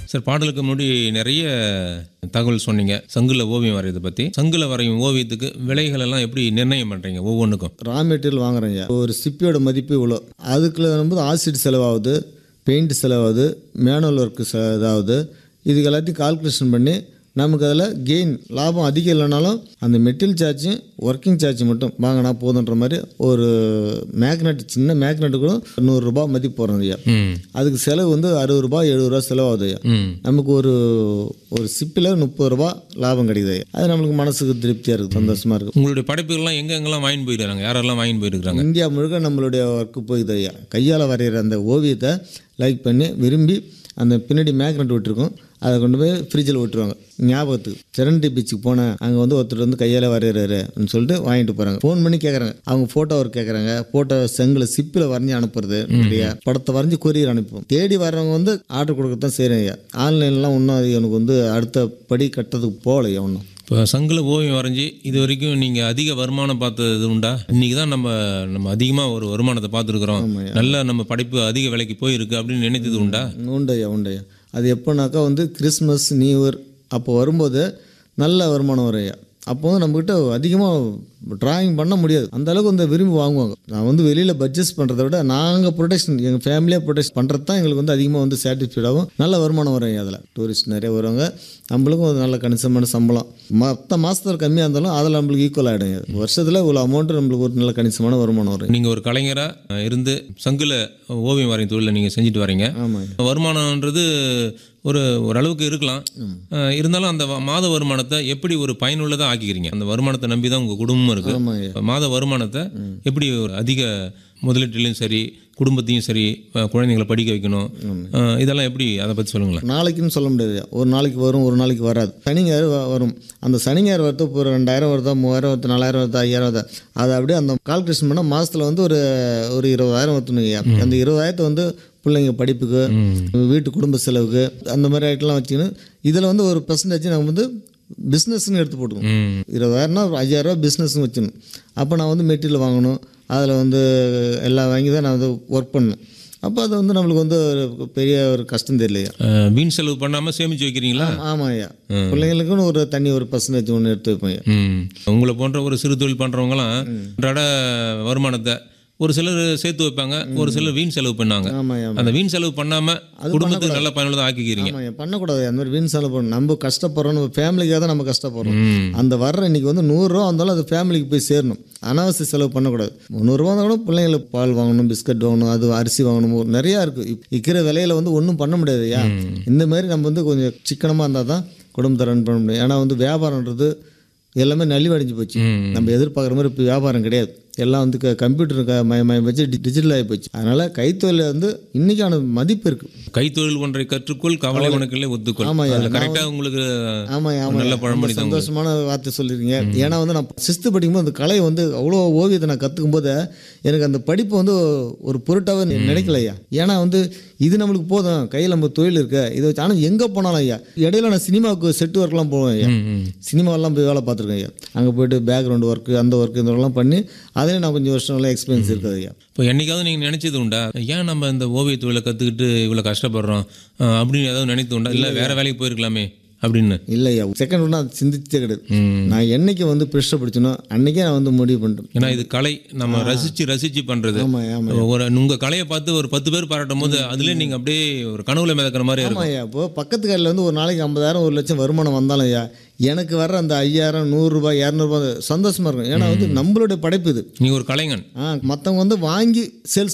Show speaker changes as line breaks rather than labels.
Sir பாடலுக்கு முன்னாடி நிறைய தகவல் சொன்னீங்க சங்குல ஓவியம் வரையதை பற்றி சங்குல வரையும் ஓவியத்துக்கு விலைகள் எல்லாம் எப்படி நிர்ணயம் பண்ணுறீங்க ஒவ்வொன்றுக்கும்
ரா மெட்டீரியல் வாங்குறேங்க ஒரு சிப்பியோட மதிப்பு இவ்வளோ அதுக்குள்ள வந்து ஆசிட் செலவாகுது பெயிண்ட் செலவாகுது மேனுவல் ஒர்க்கு செ இதாகுது இதுக்கு எல்லாத்தையும் கால்குலேஷன் பண்ணி நமக்கு அதில் கெயின் லாபம் அதிகம் இல்லைனாலும் அந்த மெட்டீரியல் சார்ஜும் ஒர்க்கிங் சார்ஜ் மட்டும் வாங்கினா போதுன்ற மாதிரி ஒரு மேக்னெட் சின்ன மேக்னெட்டு கூட நூறுரூபா மதிப்பு போடுறோம் ஐயா
ம்
அதுக்கு செலவு வந்து அறுபது ரூபாய் எழுபது ரூபா செலவாகுது ஐயா
ம்
நமக்கு ஒரு ஒரு சிப்பில் முப்பது ரூபா லாபம் கிடைக்குது ஐயா. அது நம்மளுக்கு மனசுக்கு திருப்தியாக இருக்குது சந்தோஷமாக இருக்குது
உங்களுடைய படைப்புகள்லாம் எங்க எங்கெல்லாம் வாங்கிட்டு போயிருக்காங்க யாரெல்லாம் வாங்கிட்டு போயிருக்காங்க
இந்தியா முழுக்க நம்மளுடைய ஒர்க்கு போகுது ஐயா கையால் வரைகிற அந்த ஓவியத்தை லைக் பண்ணி விரும்பி அந்த பின்னாடி மேக்னெட் விட்டுருக்கோம் அதை கொண்டு போய் ஃப்ரிட்ஜில் விட்டுருவாங்க ஞாபகத்துக்கு செரண்டி பீச்சுக்கு போனேன் அங்கே வந்து ஒருத்தர் வந்து கையால் வரைகிறாருன்னு சொல்லிட்டு வாங்கிட்டு போகிறாங்க ஃபோன் பண்ணி கேட்குறாங்க அவங்க ஃபோட்டோ ஒர்க் கேட்குறாங்க ஃபோட்டோ செங்கில் சிப்பில் வரைஞ்சி அனுப்புறது இல்லையா படத்தை வரைஞ்சி கொரியர் அனுப்புவோம் தேடி வர்றவங்க வந்து ஆர்டர் கொடுக்கத்தான் செய்கிறேன் ஐயா ஆன்லைன்லாம் இன்னும் அது எனக்கு வந்து அடுத்த படி கட்டுறதுக்கு போகலையா ஒன்றும்
இப்போ சங்குல ஓவியம் வரைஞ்சி இது வரைக்கும் நீங்கள் அதிக வருமானம் பார்த்தது உண்டா இன்னைக்கு தான் நம்ம நம்ம அதிகமாக ஒரு வருமானத்தை பார்த்துருக்குறோம் நல்ல நம்ம படைப்பு அதிக விலைக்கு போயிருக்கு அப்படின்னு நினைத்தது உண்டா
உண்டையா உண்டையா அது எப்போனாக்கா வந்து கிறிஸ்மஸ் நியூ இயர் அப்போ வரும்போது நல்ல வருமானம் வரும் ஐயா அப்போ வந்து நம்மக்கிட்ட அதிகமாக டிராயிங் பண்ண முடியாது அந்த அளவுக்கு வந்து விரும்பி வாங்குவாங்க நான் வந்து வெளியில் பட்ஜெட் பண்ணுறத விட நாங்கள் ப்ரொடெக்ஷன் எங்கள் ஃபேமிலியாக ப்ரொடெக்ஷன் பண்ணுறது தான் எங்களுக்கு வந்து அதிகமாக வந்து சாட்டிஸ்ஃபைடாகவும் நல்ல வருமானம் வரும் ஐயா அதில் டூரிஸ்ட் நிறைய வருவாங்க நம்மளுக்கும் ஒரு நல்ல கணிசமான சம்பளம் மற்ற மாதத்தில் கம்மியாக இருந்தாலும் அதில் நம்மளுக்கு ஈக்குவல் ஆகிடும் வருஷத்தில் இவ்வளோ அமௌண்ட் நம்மளுக்கு ஒரு நல்ல கணிசமான வருமானம் வரும்
நீங்கள் ஒரு கலைஞராக இருந்து சங்குல ஓவியம் வரையும் தொழிலை நீங்கள் செஞ்சுட்டு வரீங்க
ஆமாம்
வருமானம்ன்றது ஒரு ஓரளவுக்கு இருக்கலாம் அஹ் இருந்தாலும் அந்த வ- மாத வருமானத்தை எப்படி ஒரு பயனுள்ளதாக ஆக்கிக்கிறீங்க அந்த வருமானத்தை நம்பி தான் உங்கள் குடும்பமும் இருக்குது
ஆமாம் ஐயா
மாத வருமானத்தை எப்படி ஒரு அதிக முதலீட்டிலையும் சரி குடும்பத்தையும் சரி அஹ் குழந்தைங்களை படிக்க வைக்கணும் அஹ் இதெல்லாம் எப்படி அதை பற்றி சொல்லுங்களேன்
நாளைக்குன்னு சொல்ல முடியாது ஒரு நாளைக்கு வரும் ஒரு நாளைக்கு வராது சனி ஞாயிறு வ- வரும் அந்த சனி ஞாயிறு வரது இப்போ ஒரு ரெண்டாயிரம் வருதா மூவாயிரம் வருது நாலாயிரம் வருதா ஐயாயிரம் வருதா அதை அப்படியே அந்த கால்குலேஷன் பண்ணால் மாதத்தில் வந்து ஒரு ஒரு இருபதாயிரம் வருத்துனுங்கய்யா அந்த இருபதாயிரத்தை வந்து பிள்ளைங்க படிப்புக்கு வீட்டு குடும்ப செலவுக்கு அந்த மாதிரி ஐட்டம்லாம் வச்சுக்கணும் இதில் வந்து ஒரு பர்சன்டேஜ் நம்ம வந்து பிஸ்னஸ்ன்னு எடுத்து போட்டுக்கணும்
ம்
இருபதாயிரம்னா ஒரு ஐயாயிரரூவா பிஸ்னஸ்னு வச்சுக்கணும் அப்போ நான் வந்து மெட்டீரியல் வாங்கணும் அதில் வந்து எல்லாம் வாங்கி தான் நான் வந்து ஒர்க் பண்ணேன் அப்போ அது வந்து நம்மளுக்கு வந்து ஒரு பெரிய ஒரு கஷ்டம் தெரியலையா
அஹ் வீண் செலவு பண்ணாமல் சேமித்து வைக்கிறீங்களா
ஆமாம் ஐயா பிள்ளைங்களுக்குன்னு ஒரு தனி ஒரு பர்சன்டேஜ் ஒன்று எடுத்து வைப்பேன் ஐயா
ம் உங்களை போன்ற ஒரு சிறு தொழில் பண்ணுறவங்களாம் அன்றாட வருமானத்தை ஒரு சிலர் சேர்த்து வைப்பாங்க ஒரு சிலர் வீண் செலவு பண்ணாங்க
ஆமாம் ஐயா
அந்த வீண் செலவு பண்ணாமல் குடும்பத்துக்கு நல்ல பயனுள்ளதாக ஆக்கிக்கிறீங்க
ஆமாம் ஐயா பண்ணக்கூடாது அந்த மாதிரி வீண் செலவு பண்ணணும் நம்ம கஷ்டப்படுறோம் நம்ம ஃபேமிலிக்காக தான் நம்ம கஷ்டப்படுறோம்
ம்
அந்த வர்ற இன்னைக்கு வந்து நூறுரூவா வந்தாலும் அது ஃபேமிலிக்கு போய் சேரணும் அனாவசிய செலவு பண்ணக்கூடாது முந்நூறுரூவா இருந்தால் கூட பிள்ளைங்களுக்கு பால் வாங்கணும் பிஸ்கட் வாங்கணும் அது அரிசி வாங்கணும் ஒரு நிறையா இருக்குது இருக்கிற விலையில வந்து ஒன்றும் பண்ண முடியாது ஐயா இந்த மாதிரி நம்ம வந்து கொஞ்சம் சிக்கனமாக இருந்தால் தான் குடும்பத்தை ரன் பண்ண முடியும் ஏன்னா வந்து வியாபாரன்றது எல்லாமே நலிவடைஞ்சு போச்சு
ம்.
நம்ம எதிர்பார்க்குற மாதிரி இப்போ வியாபாரம் கிடையாது எல்லாம் வந்து க கம்ப்யூட்டர் க மயம் வச்சு டிஜிட்டல் ஆகி போச்சு அதனால் கைத்தொழில் வந்து இன்னைக்கான மதிப்பு இருக்குது
கைத்தொழில் ஒன்றை கற்றுக்கொள் கவலை உனக்குள்ளே ஒத்துக்கொள்
ஆமாய்யா,
அதில் கரெக்டாக உங்களுக்கு
ஆமாம்
ஒரு
ஆமாம்
நல்ல பழமொழி தான் உங்களுக்கு.
சந்தோஷமான வார்த்தை சொல்லியிருக்கீங்க ஏன்னா வந்து நான் சிஸ்து படிக்கும்போது அந்த கலை வந்து அவ்வளோ ஓவியத்தை நான் கற்றுக்கும் போது எனக்கு அந்த படிப்பு வந்து ஒரு பொருட்டாவே நி- நினைக்கலையா ஏன்னா வந்து இது நம்மளுக்கு போதும் கையில் நம்ம தொழில் இருக்கு இதை வச்சு ஆனால் எங்கே போனாலும் ஐயா இடையில நான் சினிமாவுக்கு செட்டு ஒர்க்லாம் போவேன் ஐயா
ம், ம்.
சினிமாவெல்லாம் போய் வேலை பார்த்துருக்கேன் ஐயா அங்கே போயிட்டு பேக்ரவுண்ட் ஒர்க்கு அந்த ஒர்க்கு இந்த ஒர்க்லாம் பண்ணி அதிலே நான் கொஞ்சம் வருஷம்லாம் எக்ஸ்பீரியன்ஸ் இருக்குது ஐயா
இப்போ என்னைக்காவது நீங்கள் நினைச்சது உண்டா ஏன் நம்ம இந்த ஓவிய தொழிலை கற்றுக்கிட்டு இவ்வளோ கஷ்டப்படுறோம் அஹ் அப்படின்னு ஏதாவது நினைத்து உண்டா இல்லை வேற வேலைக்கு போயிருக்கலாமே அப்படின்னு
இல்லையா செகண்ட் ஒன்று அது சிந்திச்சே கிடையாது
ம்.
நான் என்னைக்கு வந்து ப்ரெஷர் பிடிச்சனோ அன்னைக்கே நான் வந்து முடிவு பண்ணிட்டேன்
ஏன்னா இது கலை நம்ம ரசிச்சு ரசிச்சு பண்றது
ஆமாம் ஆமாம்
ஒரு உங்க கலையை பார்த்து ஒரு பத்து பேர் பாராட்டும் போது அதுலயே நீங்க அப்படியே ஒரு கனவுல மிதக்கிற மாதிரி இருக்கும்
ஆமாம் ஐயா இப்போ பக்கத்து கடையில் வந்து ஒரு நாளைக்கு ஐம்பதாயிரம் ஒரு லட்சம் வருமானம் வந்தாலும் ஐயா எனக்கு வர்ற அந்த ஐயாயிரம் நூறுரூபா இரநூறுபா சந்தோஷமா இருக்கும் ஏன்னா வந்து நம்மளுடைய படைப்பு இது
நீ ஒரு கலைஞன்
ஆ மற்றவங்க வந்து வாங்கி சேல்ஸ்